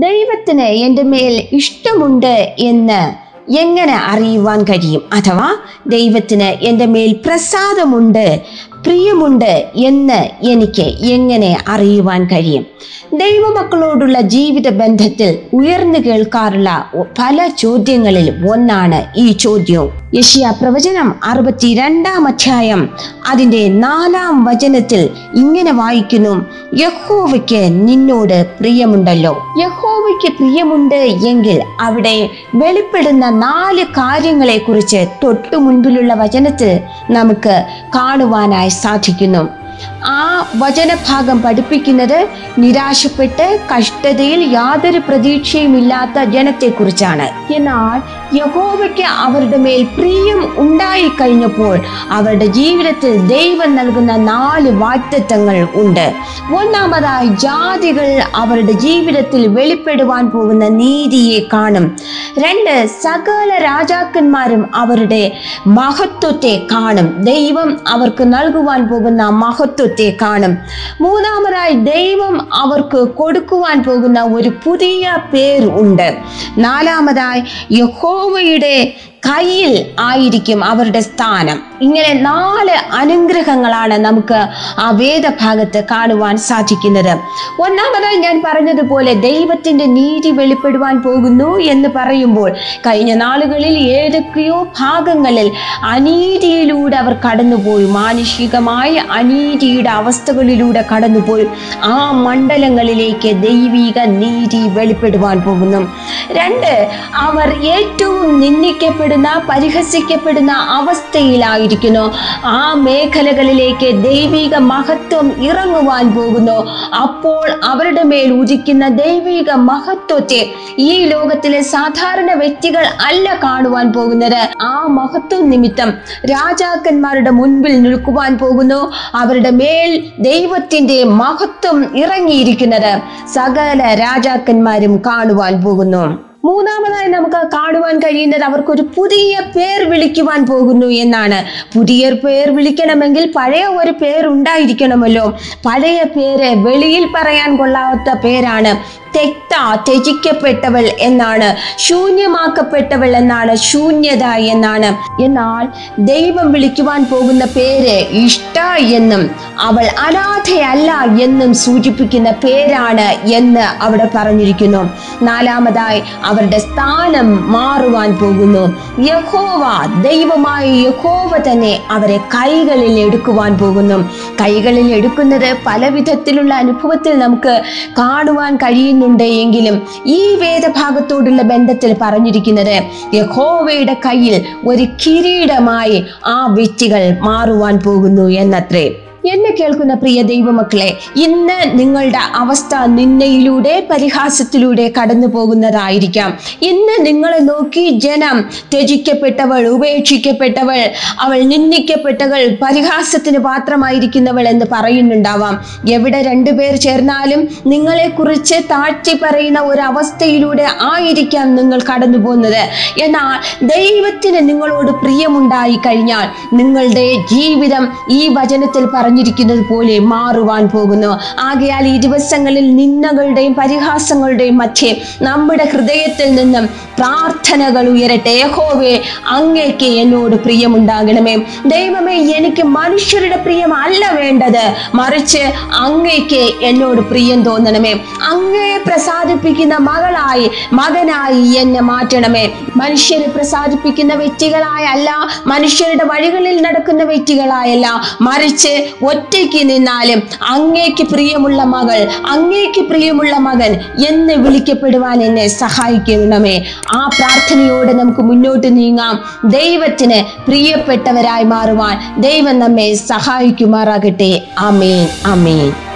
ദൈവത്തിന് എൻ്റെ മേൽ ഇഷ്ടമുണ്ട് എന്ന് എങ്ങനെ അറിയുവാൻ കഴിയും അഥവാ ദൈവത്തിന് എൻ്റെ മേൽ പ്രസാദമുണ്ട് പ്രിയമുണ്ട് എന്ന് എനിക്ക് എങ്ങനെ അറിയുവാൻ കഴിയും ദൈവമക്കളോടുള്ള ജീവിത ബന്ധത്തിൽ ഉയർന്നു കേൾക്കാറുള്ള പല ചോദ്യങ്ങളിൽ ഒന്നാണ് ഈ ചോദ്യവും യഷിയ പ്രവചനം അറുപത്തിരണ്ടാം അധ്യായം അതിൻ്റെ നാലാം വചനത്തിൽ ഇങ്ങനെ വായിക്കുന്നു യഹോവയ്ക്ക് നിന്നോട് പ്രിയമുണ്ടല്ലോ യഹോവയ്ക്ക് പ്രിയമുണ്ട് എങ്കിൽ അവിടെ വെളിപ്പെടുന്ന നാല് കാര്യങ്ങളെ കുറിച്ച് തൊട്ടു മുൻപിലുള്ള വചനത്തിൽ നമുക്ക് കാണുവാനായി സാധിക്കുന്നു ആ വചനഭാഗം പഠിപ്പിക്കുന്നത് നിരാശപ്പെട്ട് കഷ്ടതയിൽ യാതൊരു പ്രതീക്ഷയുമില്ലാത്ത ജനത്തെക്കുറിച്ചാണ് എന്നാൽ യഹോവയ്ക്ക് അവരുടെ മേൽ പ്രിയം ഉണ്ടായി കഴിഞ്ഞപ്പോൾ അവരുടെ ജീവിതത്തിൽ ദൈവം നൽകുന്ന നാല് വാഗ്ദത്തങ്ങൾ ഉണ്ട് ഒന്നാമതായി ജാതികൾ അവരുടെ ജീവിതത്തിൽ വെളിപ്പെടുവാൻ പോകുന്ന നീതിയെ കാണും രണ്ട് സകല രാജാക്കന്മാരും അവരുടെ മഹത്വത്തെ കാണും ദൈവം അവർക്ക് നൽകുവാൻ പോകുന്ന മഹത്വത്തെ കാണും മൂന്നാമതായി ദൈവം അവർക്ക് കൊടുക്കുവാൻ പോകുന്ന ഒരു പുതിയ പേർ ഉണ്ട് നാലാമതായി യഹോവയുടെ കയ്യിൽ ആയിരിക്കും അവരുടെ സ്ഥാനം ഇങ്ങനെ നാല് അനുഗ്രഹങ്ങളാണ് നമുക്ക് ആ വേദഭാഗത്ത് കാണുവാൻ സാധിക്കുന്നത് ഒന്നാമതായി ഞാൻ പറഞ്ഞതുപോലെ ദൈവത്തിന്റെ നീതി വെളിപ്പെടുവാൻ പോകുന്നു എന്ന് പറയുമ്പോൾ കഴിഞ്ഞ നാളുകളിൽ ഏതൊക്കെയോ ഭാഗങ്ങളിൽ അനീതിയിലൂടെ അവർ കടന്നുപോയി മാനുഷികമായ അനീതിയുടെ അവസ്ഥകളിലൂടെ കടന്നുപോയി ആ മണ്ഡലങ്ങളിലേക്ക് ദൈവിക നീതി വെളിപ്പെടുവാൻ പോകുന്നു രണ്ട് അവർ ഏറ്റവും നിന്ദിക്കപ്പെടുന്ന പരിഹസിക്കപ്പെടുന്ന അവസ്ഥയിലായിരിക്കുന്നു ആ മേഖലകളിലേക്ക് ദൈവിക മഹത്വം ഇറങ്ങുവാൻ പോകുന്നു അപ്പോൾ അവരുടെ മേൽ ഉദിക്കുന്ന ദൈവിക മഹത്വത്തെ ഈ ലോകത്തിലെ സാധാരണ വ്യക്തികൾ അല്ല കാണുവാൻ പോകുന്നത് ആ മഹത്വം നിമിത്തം രാജാക്കന്മാരുടെ മുൻപിൽ നിൽക്കുവാൻ പോകുന്നു അവരുടെ മേൽ ദൈവത്തിന്റെ മഹത്വം ഇറങ്ങിയിരിക്കുന്നത് സകല രാജാക്കന്മാരും കാണുവാൻ പോകുന്നു മൂന്നാമതായി നമുക്ക് കാണുവാൻ കഴിയുന്നത് അവർക്കൊരു പുതിയ പേർ വിളിക്കുവാൻ പോകുന്നു എന്നാണ് പുതിയ പേർ വിളിക്കണമെങ്കിൽ പഴയ ഒരു പേർ ഉണ്ടായിരിക്കണമല്ലോ പഴയ പേര് വെളിയിൽ പറയാൻ കൊള്ളാത്ത പേരാണ് തെക്ത ത്യജിക്കപ്പെട്ടവൾ എന്നാണ് ശൂന്യമാക്കപ്പെട്ടവൾ എന്നാണ് ശൂന്യത എന്നാണ് എന്നാൽ ദൈവം വിളിക്കുവാൻ പോകുന്ന പേര് ഇഷ്ട എന്നും അവൾ അനാഥയല്ല എന്നും സൂചിപ്പിക്കുന്ന പേരാണ് എന്ന് അവിടെ പറഞ്ഞിരിക്കുന്നു നാലാമതായി അവരുടെ സ്ഥാനം മാറുവാൻ പോകുന്നു യഹോവ ദൈവമായ യഹോവ തന്നെ അവരെ കൈകളിൽ എടുക്കുവാൻ പോകുന്നു കൈകളിൽ എടുക്കുന്നത് പല വിധത്തിലുള്ള അനുഭവത്തിൽ നമുക്ക് കാണുവാൻ കഴിയുന്നുണ്ട് എങ്കിലും ഈ വേദഭാഗത്തോടുള്ള ബന്ധത്തിൽ പറഞ്ഞിരിക്കുന്നത് യഹോവയുടെ കയ്യിൽ ഒരു കിരീടമായി ആ വ്യക്തികൾ മാറുവാൻ പോകുന്നു എന്നത്രേ എന്നെ കേൾക്കുന്ന പ്രിയ ദൈവമക്കളെ ഇന്ന് നിങ്ങളുടെ അവസ്ഥ നിന്നയിലൂടെ പരിഹാസത്തിലൂടെ കടന്നു പോകുന്നതായിരിക്കാം ഇന്ന് നിങ്ങളെ നോക്കി ജനം ത്യജിക്കപ്പെട്ടവൾ ഉപേക്ഷിക്കപ്പെട്ടവൾ അവൾ നിന്ദിക്കപ്പെട്ടവൾ പരിഹാസത്തിന് പാത്രമായിരിക്കുന്നവൾ എന്ന് പറയുന്നുണ്ടാവാം എവിടെ രണ്ടുപേർ ചേർന്നാലും നിങ്ങളെക്കുറിച്ച് താഴ്ത്തി പറയുന്ന ഒരു അവസ്ഥയിലൂടെ ആയിരിക്കാം നിങ്ങൾ കടന്നു പോകുന്നത് എന്നാൽ ദൈവത്തിന് നിങ്ങളോട് പ്രിയമുണ്ടായി കഴിഞ്ഞാൽ നിങ്ങളുടെ ജീവിതം ഈ വചനത്തിൽ പറഞ്ഞിരിക്കുന്നത് പോലെ മാറുവാൻ പോകുന്നു ആകയാൽ ഈ ദിവസങ്ങളിൽ നിന്ദകളുടെയും പരിഹാസങ്ങളുടെയും മധ്യേ നമ്മുടെ ഹൃദയത്തിൽ നിന്നും പ്രാർത്ഥനകൾ ഉയരട്ടെ യഹോവേ അങ്ങേക്ക് എന്നോട് പ്രിയമുണ്ടാകണമേ ദൈവമേ എനിക്ക് മനുഷ്യരുടെ പ്രിയം അല്ല വേണ്ടത് മറിച്ച് അങ്ങേക്ക് എന്നോട് പ്രിയം തോന്നണമേ അങ്ങയെ പ്രസാദിപ്പിക്കുന്ന മകളായി മകനായി എന്നെ മാറ്റണമേ മനുഷ്യരെ പ്രസാദിപ്പിക്കുന്ന വ്യക്തികളായ അല്ല മനുഷ്യരുടെ വഴികളിൽ നടക്കുന്ന വ്യക്തികളായല്ല മറിച്ച് ഒറ്റയ്ക്ക് നിന്നാലും അങ്ങേക്ക് പ്രിയമുള്ള മകൾ അങ്ങേക്ക് പ്രിയമുള്ള മകൻ എന്ന് വിളിക്കപ്പെടുവാൻ എന്നെ സഹായിക്കണമേ ആ പ്രാർത്ഥനയോടെ നമുക്ക് മുന്നോട്ട് നീങ്ങാം ദൈവത്തിന് പ്രിയപ്പെട്ടവരായി മാറുവാൻ ദൈവം നമ്മെ സഹായിക്കുമാറാകട്ടെ അമേൻ അമേൻ